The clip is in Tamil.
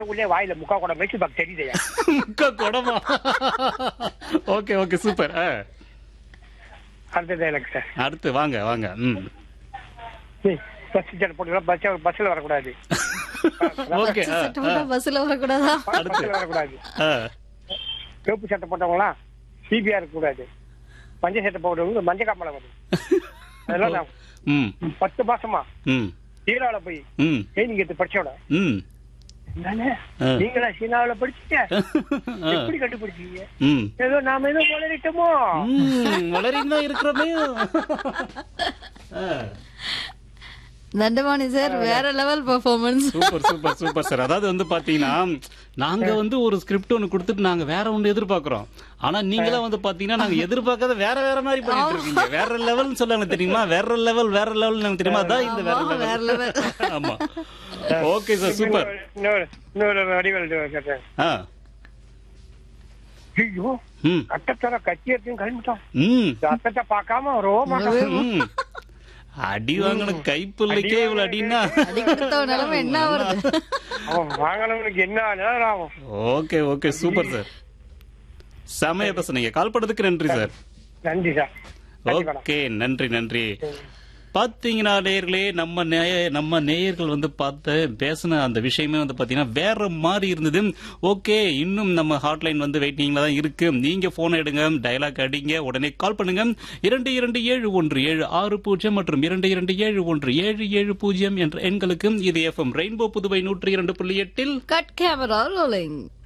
உள்ளே வாயில முக்கா கூட மெச்சு பாக்கு தெரியுதையா முக்கா குடமா ஓகே ஓகே சூப்பர் ஆ. அடுத்தது எனக்கு சார் அடுத்து வாங்க வாங்க ம் பஸ் டிக்கெட் போட்டுக்கலாம் பஸ் பஸ்ல வரக்கூடாது ஓகே ஆ, சட்டை போட்டா பஸ்ல வரக்கூடாதா பஸ்ல வரக்கூடாது ஆ. சிவப்பு சட்டை போட்டவங்களாம் சிபிஆர் இருக்கக்கூடாது மஞ்சள் சட்டை போட்டவங்க மஞ்சள் காமலை வரும் அதெல்லாம் நான் ம் பத்து மாசமா ம் சீனாவில போய் ம் ட்ரைனிங் எடுத்து படிச்சோட ம் என்னன்னு ஆ. நீங்களா சீனாவில படிச்சீங்க ஆ. எப்படி கண்டுபிடிச்சீங்க ம் ஏதோ நாம ஏதோ வளரிட்டோமோ ம், வளரின்னு தான் இருக்கிறோமே ஆ. தண்டபாணி சார் வேற level performance super super super sir அதாவது வந்து பாத்தீங்கன்னா நாங்க வந்து ஒரு ஸ்கிரிப்ட் ஒன்னு கொடுத்துட்டு நாங்க வேற ஒண்ணு எதிர்பார்க்கிறோம் ஆனா நீங்களாம் வந்து பாத்தீங்கன்னா நாங்க எதிர்பார்க்காத வேற வேற மாதிரி பண்ணிட்டு இருக்கீங்க வேற லெவல்னு சொல்லுவாங்க தெரியுமா வேற லெவல் வேற லெவல் நமக்கு தெரியுமா அதான் இந்த வேற ஆமா, வேற லெவல் level. ஆமா ஓகே சார் சூப்பர் இன்னொரு இன்னொரு வடிவல் கேட்டேன் ஆ ஐயோ ம் அட்டத்தர கத்தி எடுத்து கிளம்பிட்டோம் ம் இந்த அட்டத்தை பார்க்காம ரொம்ப மாட்டோம் ம். அடி வாங்கின கைப்பிள்ளைக்கே இவ்வளவு அடின்னா அடி கொடுத்த நிலைமை என்ன வருது அவன் வாங்கினவனுக்கு என்ன நேரம் ஆகும் ஓகே ஓகே சூப்பர் சார் செமையா பேசுனீங்க கால் பண்ணதுக்கு நன்றி சார் நன்றி சார் நன்றி மேடம். ஓகே நன்றி நன்றி பாத்தீங்கன்னா நேயர்களே நம்ம நேய நம்ம நேயர்கள் வந்து பார்த்து பேசின அந்த விஷயமே வந்து பாத்தீங்கன்னா வேற மாதிரி இருந்தது ஓகே இன்னும் நம்ம ஹாட்லைன் வந்து வெயிட்டிங்ல தான் இருக்கு நீங்க போன் எடுங்க டயலாக் அடிங்க உடனே கால் பண்ணுங்க இரண்டு இரண்டு ஏழு ஒன்று ஏழு ஆறு பூஜ்ஜியம் மற்றும் இரண்டு இரண்டு ஏழு ஒன்று ஏழு ஏழு பூஜ்ஜியம் என்ற எண்களுக்கு இது எஃப்எம் ரெயின்போ புதுவை நூற்றி இரண்டு புள்ளி எட்டில் கட் கேமரா ரோலிங்